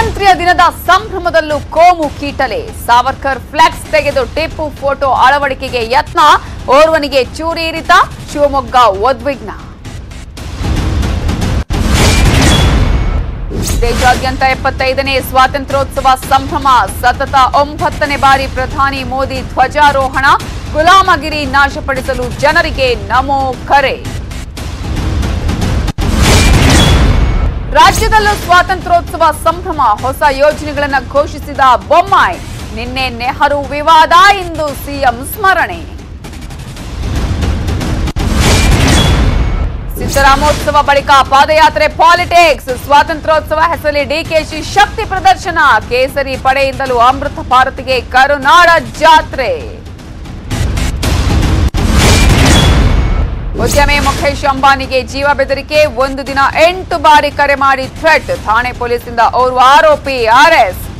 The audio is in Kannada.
ಸ್ವಾತಂತ್ರ್ಯ ದಿನದ ಸಂಭ್ರಮದಲ್ಲೂ ಕೋಮು ಕೀಟಲೆ ಸಾವರ್ಕರ್ ಫ್ಲೆಕ್ಸ್ ತೆಗೆದು ಟಿಪ್ಪು ಫೋಟೋ ಅಳವಡಿಕೆಗೆ ಯತ್ನ ಓರ್ವನಿಗೆ ಚೂರಿ ಇರಿತ ಶಿವಮೊಗ್ಗ ಉದ್ವಿಗ್ನ ದೇಶಾದ್ಯಂತ ಎಪ್ಪತ್ತೈದನೇ ಸ್ವಾತಂತ್ರ್ಯೋತ್ಸವ ಸಂಭ್ರಮ ಸತತ ಒಂಬತ್ತನೇ ಬಾರಿ ಪ್ರಧಾನಿ ಮೋದಿ ಧ್ವಜಾರೋಹಣ ಗುಲಾಮಗಿರಿ ನಾಶಪಡಿಸಲು ಜನರಿಗೆ ನಮೋ ಕರೆ ರಾಜ್ಯದಲ್ಲೂ ಸ್ವಾತಂತ್ರ್ಯೋತ್ಸವ ಸಂಭ್ರಮ ಹೊಸ ಯೋಜನೆಗಳನ್ನು ಘೋಷಿಸಿದ ಬೊಮ್ಮಾಯಿ ನಿನ್ನೆ ನೆಹರು ವಿವಾದ ಇಂದು ಸಿಎಂ ಸ್ಮರಣೆ ಸಿದ್ದರಾಮೋತ್ಸವ ಬಳಿಕ ಪಾದಯಾತ್ರೆ ಪಾಲಿಟಿಕ್ಸ್ ಸ್ವಾತಂತ್ರ್ಯೋತ್ಸವ ಹೆಸರಲ್ಲಿ ಡಿಕೆಶಿ ಶಕ್ತಿ ಪ್ರದರ್ಶನ ಕೇಸರಿ ಪಡೆಯಿಂದಲೂ ಅಮೃತ ಭಾರತಿಗೆ ಕರುನಾಡ ಜಾತ್ರೆ ಉದ್ಯಮಿ ಮುಖೇಶ್ ಅಂಬಾನಿಗೆ ಜೀವ ಬೆದರಿಕೆ ಒಂದು ದಿನ ಎಂಟು ಬಾರಿ ಕರೆ ಮಾಡಿ ಥ್ರೆಟ್ ಠಾಣೆ ಪೊಲೀಸಿಂದ ಓರ್ವ ಆರೋಪಿ ಅರೆಸ್ಟ್